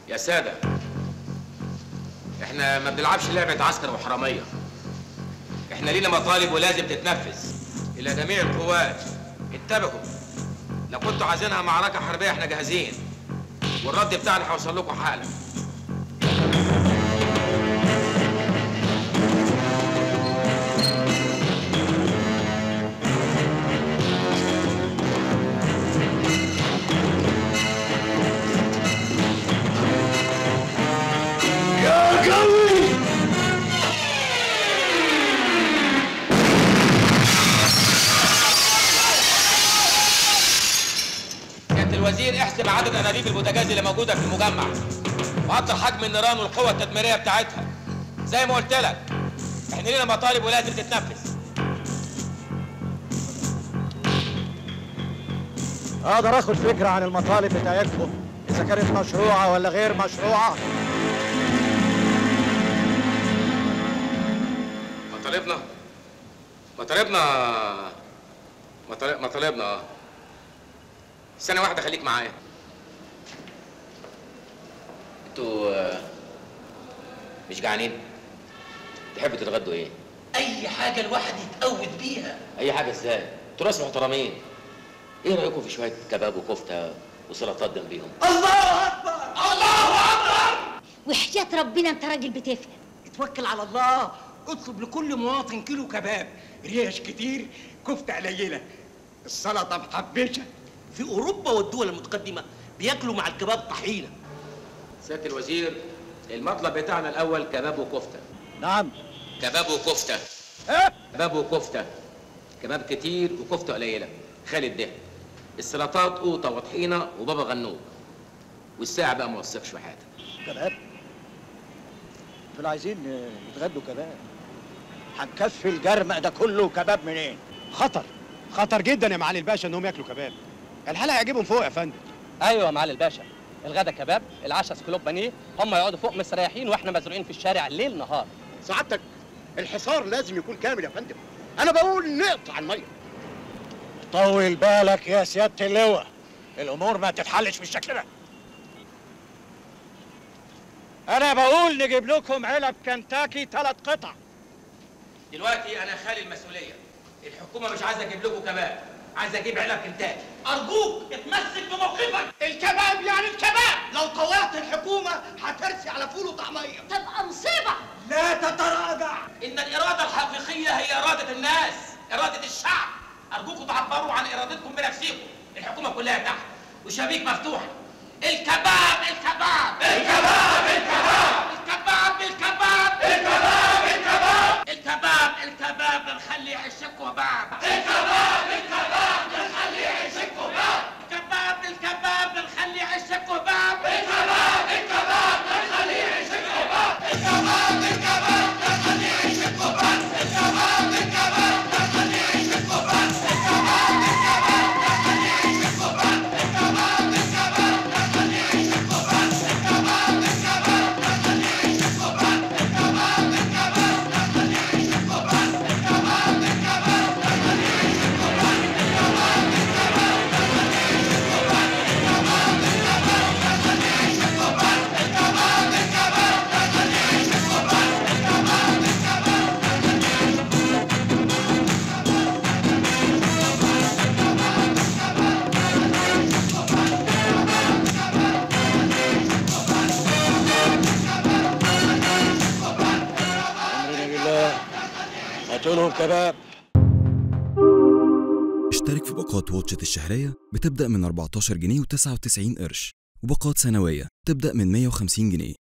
يا سادة احنا ما بنلعبش لعبة عسكر وحرامية احنا لينا مطالب ولازم تتنفذ إلى جميع القوات انتبهوا لو كنتوا عايزينها معركة حربية احنا جاهزين والرد بتاعنا هيوصل لكم حالا سيادة الوزير احسب عدد انابيب البوتاجاز اللي موجودة في المجمع وقدر حجم النيران والقوة التدميرية بتاعتها زي ما قلت لك احنا لينا مطالب ولازم تتنفذ اقدر اخد فكره عن المطالب بتاعتكم اذا كانت مشروعه ولا غير مشروعه مطالبنا مطالبنا مطالب- مطالبنا اه سنة واحدة خليك معايا انتوا آه، مش جعانين؟ تحبوا تتغدوا ايه؟ اي حاجه الواحد يتقود بيها اي حاجة ازاي؟ انتوا ناس محترمين ايه رأيكم في شوية كباب وكفتة وسلطات جنبيهم؟ الله اكبر الله اكبر وحياة ربنا انت راجل بتفهم اتوكل على الله اطلب لكل مواطن كيلو كباب ريش كتير كفته قليله السلطه محبشه في اوروبا والدول المتقدمه بياكلوا مع الكباب طحينه سيادة الوزير المطلب بتاعنا الأول كباب وكفتة نعم كباب وكفتة ايه كباب وكفتة كباب كتير وكفتة قليلة خالد ده السلطات قوطة وطحينة وبابا غنوج والساعة بقى ما وثقش في حاجة كباب دول عايزين آه، يتغدوا كباب هنكفي الجرمق ده كله كباب منين خطر خطر جدا يا معالي الباشا انهم ياكلوا كباب الحلقه هيعجبهم فوق يا فندم ايوه يا معالي الباشا الغدا كباب العشاء سكلوب بانيه هم يقعدوا فوق مستريحين واحنا مزروعين في الشارع ليل نهار سعادتك الحصار لازم يكون كامل يا فندم انا بقول نقطع الميه طول بالك يا سياده اللواء الامور ما تتحلش بالشكل ده انا بقول نجيب لكم علب كنتاكي ثلاث قطع دلوقتي أنا خالي المسؤولية الحكومة مش عايزة أجيب لكم كباب عايزة أجيب علب كنتاكي ارجوك اتمسك بموقفك الكباب يعني الكباب لو طوعت الحكومه هترسي على فول وطعميه تبقى مصيبة لا تتراجع إن الإرادة الحقيقية هي إرادة الناس إرادة الشعب أرجوكم تعبروا عن إرادتكم بنفسكم الحكومة كلها تحت وشبيك مفتوحة الكباب الكباب الكباب الكباب الكباب الكباب الكباب الكباب الكباب الكباب نخلي عشكوا باب الكباب الكباب نخلي عشكوا باب الكباب الكباب نخلي عشكوا باب الكباب الكباب نخلي عشكوا باب الكباب الكباب نخلي عشكوا باب الكباب الكباب نخلي عشكوا باب الكباب الكباب نخلي عشكوا باب الكباب الكباب نخلي عشكوا باب الكباب الكباب نخلي عشكوا باب الكباب الكباب نخلي عشكوا باب الكباب الكباب نخلي عشكوا باب امرنا بالله هاتوا لهم كباب اشترك في باقات واتشت الشهرية بتبدأ من 14 جنيه و99 قرش وباقات سنوية تبدأ من 150 جنيه